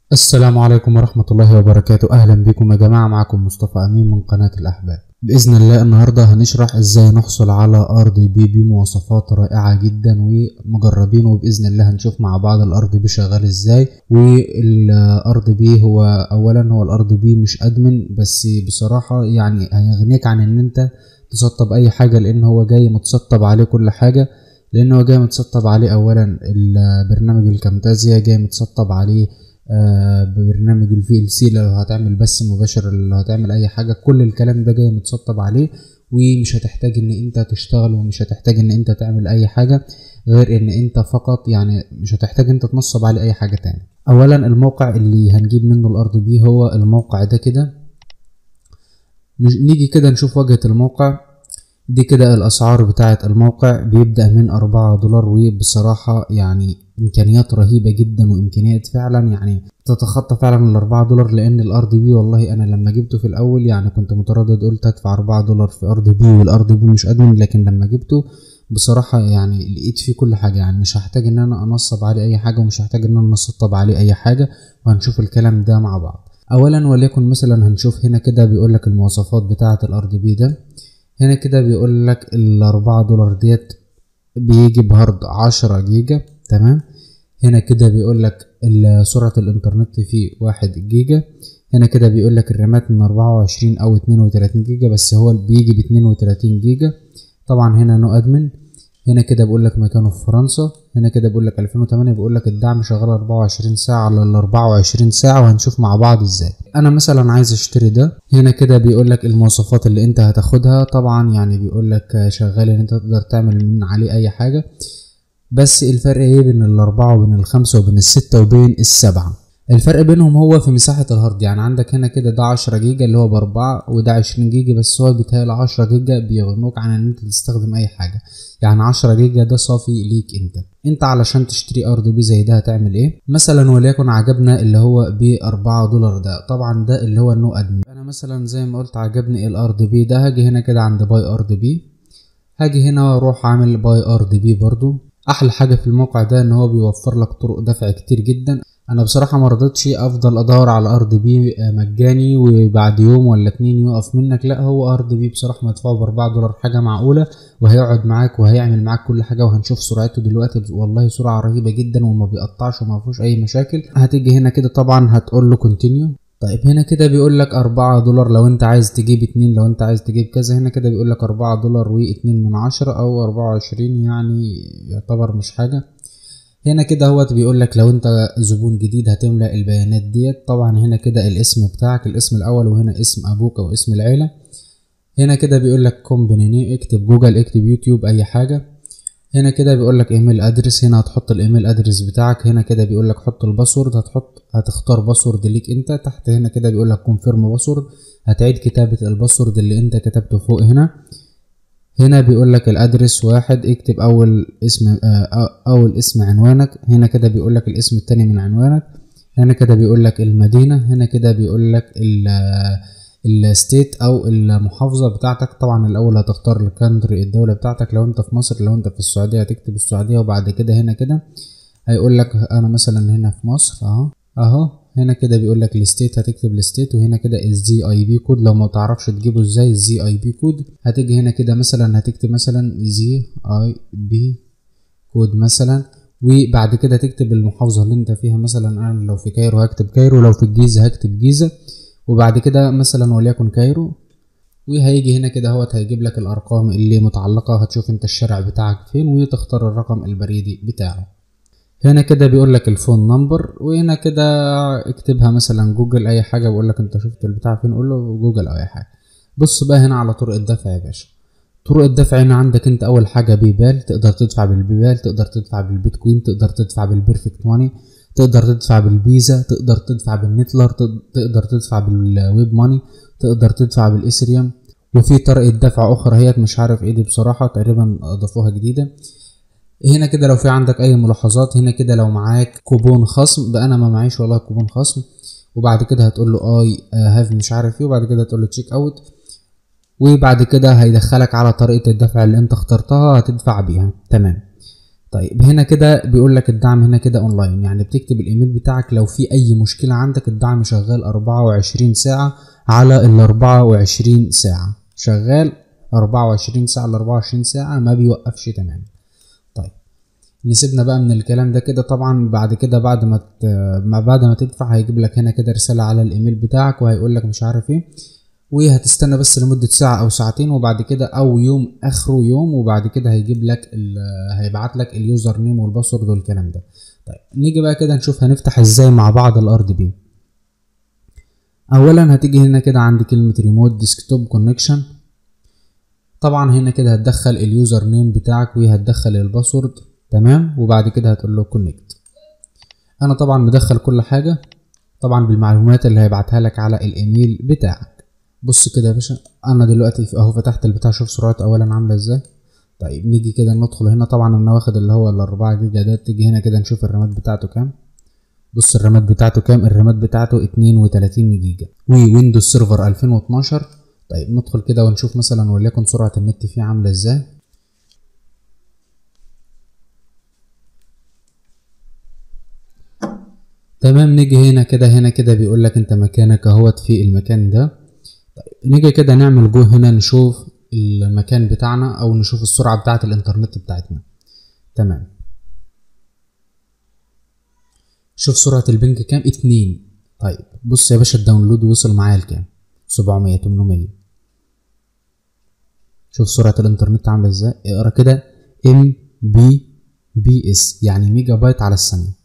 السلام عليكم ورحمة الله وبركاته أهلا بكم يا جماعة معكم مصطفى أمين من قناة الأحباب بإذن الله النهاردة هنشرح إزاي نحصل على ار دي بي بمواصفات رائعة جدا ومجربين وبإذن الله هنشوف مع بعض الار دي بي شغال إزاي والار دي بي هو أولا هو الار دي بي مش أدمن بس بصراحة يعني هيغنيك عن إن أنت تسطب أي حاجة لأن هو جاي متسطب عليه كل حاجة لأن هو جاي متسطب عليه أولا البرنامج الكامتازيا جاي متسطب عليه آه ببرنامج الفي ال سي لو هتعمل بث مباشر لو هتعمل اي حاجه كل الكلام ده جاي متسطب عليه ومش هتحتاج ان انت تشتغل ومش هتحتاج ان انت تعمل اي حاجه غير ان انت فقط يعني مش هتحتاج انت تنصب عليه اي حاجه تاني اولا الموقع اللي هنجيب منه الارض بيه هو الموقع ده كده نيجي كده نشوف واجهه الموقع دي كده الاسعار بتاعه الموقع بيبدا من أربعة دولار وبصراحه يعني امكانيات رهيبه جدا وامكانيات فعلا يعني تتخطى فعلا الأربعة دولار لان الار دي بي والله انا لما جبته في الاول يعني كنت متردد قلت ادفع أربعة دولار في ار دي بي والار دي بي مش ادمن لكن لما جبته بصراحة يعني لقيت فيه كل حاجة يعني مش هحتاج ان انا انصب عليه اي حاجة ومش هحتاج ان انا اسطب عليه اي حاجة وهنشوف الكلام ده مع بعض اولا وليكن مثلا هنشوف هنا كده بيقول لك المواصفات بتاعة الار دي بي ده هنا كده بيقول لك الأربعة دولار ديت بيجي بهارد عشرة جيجا تمام هنا كده بيقول لك سرعة الإنترنت فيه واحد جيجا هنا كده بيقول لك الرامات من أربعة وعشرين أو اتنين وتلاتين جيجا بس هو بيجي باتنين وتلاتين جيجا طبعا هنا نو أدمن هنا كده بيقول لك مكانه في فرنسا هنا كده بيقول لك 2008 بيقول لك الدعم شغال 24 ساعة على ال 24 ساعة وهنشوف مع بعض ازاي انا مثلا عايز اشتري ده هنا كده بيقول لك المواصفات اللي انت هتاخدها طبعا يعني بيقول لك شغال ان انت تقدر تعمل من عليه اي حاجة بس الفرق ايه بين الاربعة وبين الخمسة وبين الستة وبين السبعة الفرق بينهم هو في مساحة الهارد يعني عندك هنا كده ده عشرة جيجا اللي هو بأربعة وده عشرين جيجا بس هو بيتهيألي عشرة جيجا بيغنوك عن ان انت تستخدم اي حاجة يعني عشرة جيجا ده صافي ليك انت انت علشان تشتري ار دي بي زي ده هتعمل ايه مثلا وليكن عجبنا اللي هو بأربعة دولار ده طبعا ده اللي هو النو ادمن انا مثلا زي ما قلت عجبني الار دي بي ده هاجي هنا كده عند باي ار دي بي هاجي هنا واروح عامل باي ار دي بي برضو احلى حاجة في الموقع ده ان هو بيوفر لك طرق دفع كتير جدا انا بصراحه ما رضيتش افضل ادور على ار دي بي مجاني وبعد يوم ولا اتنين يقف منك لا هو ار دي بي بصراحه مدفوع باربعة دولار حاجه معقوله وهيقعد معاك وهيعمل معاك كل حاجه وهنشوف سرعته دلوقتي والله سرعه رهيبه جدا وما بيقطعش وما فيهوش اي مشاكل هتيجي هنا كده طبعا هتقول له كونتينيو طيب هنا كده بيقول لك أربعة دولار لو انت عايز تجيب اتنين لو انت عايز تجيب كذا هنا كده بيقول لك أربعة دولار واتنين من عشرة أو أربعة وعشرين يعني يعتبر مش حاجة هنا كده هوت بيقول لك لو انت زبون جديد هتملى البيانات ديت طبعا هنا كده الاسم بتاعك الاسم الاول وهنا اسم ابوك او اسم العيله هنا كده بيقول لك كومباني اكتب جوجل اكتب يوتيوب اي حاجه هنا كده بيقول لك ايميل ادرس هنا هتحط الايميل ادرس بتاعك هنا كده بيقول لك حط الباسورد هتحط هتختار باسورد ليك انت تحت هنا كده بيقول لك كونفيرم باسورد هتعيد كتابه الباسورد اللي انت كتبته فوق هنا هنا بيقول لك الادرس واحد اكتب اول اسم اول اسم عنوانك هنا كده بيقول لك الاسم التاني من عنوانك هنا كده بيقول لك المدينه هنا كده بيقول لك الستيت او المحافظه بتاعتك طبعا الاول هتختار الكانتري الدوله بتاعتك لو انت في مصر لو انت في السعوديه هتكتب السعوديه وبعد كده هنا كده هيقول لك انا مثلا هنا في مصر اهو اهو هنا كده بيقول لك الستيت هتكتب الستيت وهنا كده الزي اي بي كود لو ما تعرفش تجيبه ازاي الزي اي بي كود هتيجي هنا كده مثلا هتكتب مثلا زي اي بي كود مثلا وبعد كده تكتب المحافظة اللي انت فيها مثلا انا لو في كايرو هكتب كايرو لو في الجيزة هكتب جيزة وبعد كده مثلا وليكن كايرو وهيجي هنا كده هوت هيجيب لك الارقام اللي متعلقة هتشوف انت الشارع بتاعك فين وتختار الرقم البريدي بتاعه هنا كده بيقول لك الفون نمبر وهنا كده اكتبها مثلا جوجل اي حاجه بيقول لك انت شفت البتاع فين قول له جوجل او اي حاجه بص بقى هنا على طرق الدفع يا باشا طرق الدفع هنا عندك انت اول حاجه بيبال تقدر تدفع بالبيبال تقدر تدفع بالبيتكوين تقدر تدفع بالبيرفكت ماني تقدر تدفع بالفيزا تقدر تدفع بالنتلر تقدر تدفع بالويب ماني تقدر تدفع بالاثريوم وفي طريقه دفع اخرى هي مش عارف ايه دي بصراحه تقريبا اضافوها جديده هنا كده لو في عندك اي ملاحظات هنا كده لو معاك كوبون خصم بقى انا ما معيش والله كوبون خصم وبعد كده هتقول له اي هاف مش عارف ايه وبعد كده تقول له تشيك اوت وبعد كده هيدخلك على طريقة الدفع اللي انت اخترتها هتدفع بيها تمام طيب هنا كده بيقول لك الدعم هنا كده اونلاين يعني بتكتب الايميل بتاعك لو في اي مشكله عندك الدعم شغال 24 ساعه على ال 24 ساعه شغال 24 ساعه ل 24 ساعه ما بيوقفش تماما طيب نسيبنا بقى من الكلام ده كده طبعا بعد كده بعد ما ت... ما بعد ما تدفع هيجيب لك هنا كده رساله على الايميل بتاعك وهيقول لك مش عارف ايه وهتستنى بس لمدة ساعة أو ساعتين وبعد كده أو يوم آخره يوم وبعد كده هيجيب لك هيبعت لك اليوزر نيم والباسورد والكلام ده طيب نيجي بقى كده نشوف هنفتح ازاي مع بعض الارض بي اولا هتيجي هنا كده عند كلمة ريموت ديسكتوب كونكشن طبعا هنا كده هتدخل اليوزر نيم بتاعك وهتدخل الباسورد تمام وبعد كده هتقول له كونكت انا طبعا مدخل كل حاجة طبعا بالمعلومات اللي هيبعتها لك على الايميل بتاعك بص كده يا باشا انا دلوقتي اهو فتحت البتاع شوف سرعته اولا عامله ازاي طيب نيجي كده ندخل هنا طبعا انا واخد اللي هو الاربعة جيجا ده تيجي هنا كده نشوف الرامات بتاعته كام بص الرامات بتاعته كام الرامات بتاعته اتنين وتلاتين جيجا وويندوز سيرفر الفين واتناشر طيب ندخل كده ونشوف مثلا وليكن سرعة النت فيه عاملة ازاي تمام نيجي هنا كده هنا كده بيقول لك انت مكانك اهوت في المكان ده طيب نيجي كده نعمل جو هنا نشوف المكان بتاعنا او نشوف السرعة بتاعة الانترنت بتاعتنا تمام شوف سرعة البنك كام اتنين طيب بص يا باشا الداونلود وصل معايا لكام سبعمية تمنمية شوف سرعة الانترنت عاملة ازاي اقرا كده ام بي بي اس يعني ميجا بايت على الثانية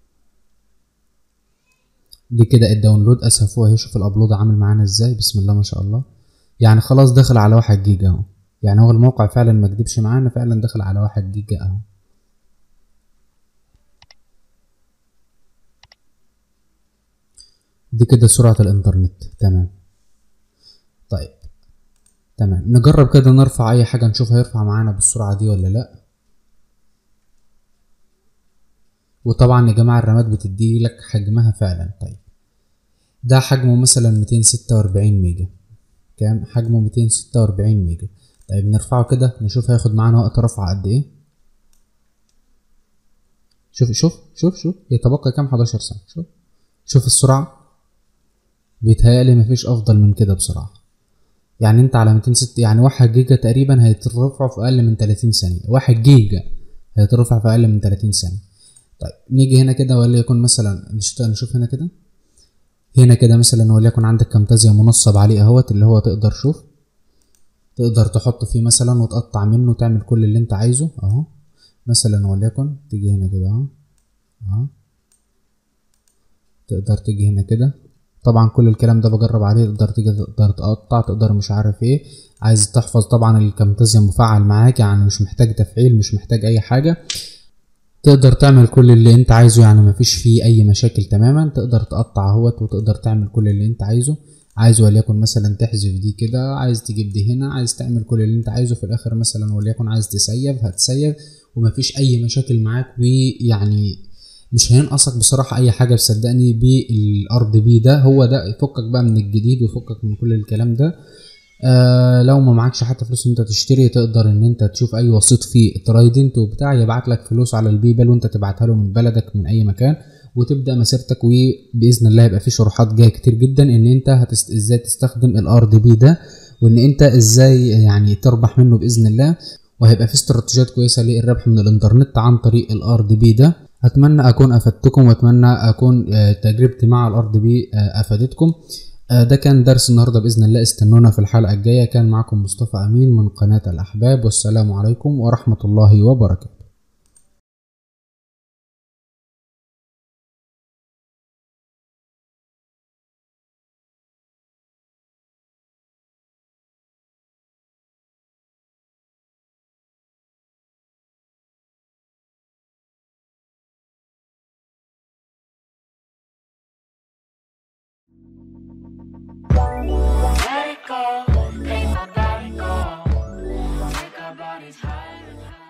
دي كده الداونلود اسف اهي شوف الابلود عامل معانا ازاي بسم الله ما شاء الله يعني خلاص دخل على واحد جيجا اهو يعني هو الموقع فعلا ما كدبش معانا فعلا دخل على واحد جيجا اهو دي كده سرعة الانترنت تمام طيب تمام نجرب كده نرفع اي حاجة نشوف هيرفع معانا بالسرعة دي ولا لا وطبعا يا جماعة الرامات بتدي لك حجمها فعلا طيب ده حجمه مثلا ميتين ستة وأربعين ميجا كام حجمه ميتين ستة وأربعين ميجا طيب نرفعه كده نشوف هياخد معانا وقت رفع قد ايه شوف شوف شوف شوف يتبقى كام حداشر ثانية شوف شوف السرعة بيتهيألي مفيش أفضل من كده بصراحة يعني انت على ميتين ست يعني واحد جيجا تقريبا هيترفع في أقل من تلاتين ثانية واحد جيجا هيترفع في أقل من تلاتين ثانية طيب نيجي هنا كده وليكن مثلا نشوف هنا كده هنا كده مثلا وليكن عندك كامتازيا منصب عليه اهوت اللي هو تقدر شوف تقدر تحط فيه مثلا وتقطع منه وتعمل كل اللي انت عايزه اهو مثلا وليكن تيجي هنا كده اهو اهو تقدر تيجي هنا كده طبعا كل الكلام ده بجرب عليه تقدر تيجي تقدر تقطع تقدر مش عارف ايه عايز تحفظ طبعا الكامتازيا مفعل معاك يعني مش محتاج تفعيل مش محتاج اي حاجه تقدر تعمل كل اللي انت عايزه يعني مفيش فيه اي مشاكل تماما تقدر تقطع اهوت وتقدر تعمل كل اللي انت عايزه عايز وليكن مثلا تحذف دي كده عايز تجيب دي هنا عايز تعمل كل اللي انت عايزه في الاخر مثلا وليكن عايز تسيب هتسيب ومفيش اي مشاكل معاك ويعني مش هينقصك بصراحة أي حاجة بصدقني بالأرض بي ده هو ده يفكك بقى من الجديد ويفكك من كل الكلام ده آه لو ما معكش حتى فلوس انت تشتري تقدر ان انت تشوف اي وسيط في ترايدنت وبتاع يبعت لك فلوس على البيبال وانت تبعتها له من بلدك من اي مكان وتبدا مسيرتك وباذن الله يبقى في شروحات جايه كتير جدا ان انت هتست... ازاي تستخدم الار دي بي ده وان انت ازاي يعني تربح منه باذن الله وهيبقى في استراتيجيات كويسه للربح من الانترنت عن طريق الار دي بي ده اتمنى اكون افدتكم واتمنى اكون تجربتي مع الار دي بي افادتكم ده كان درس النهارده باذن الله استنونا في الحلقه الجايه كان معكم مصطفى امين من قناه الاحباب والسلام عليكم ورحمه الله وبركاته Let it go, make my body go. Make our bodies higher and higher.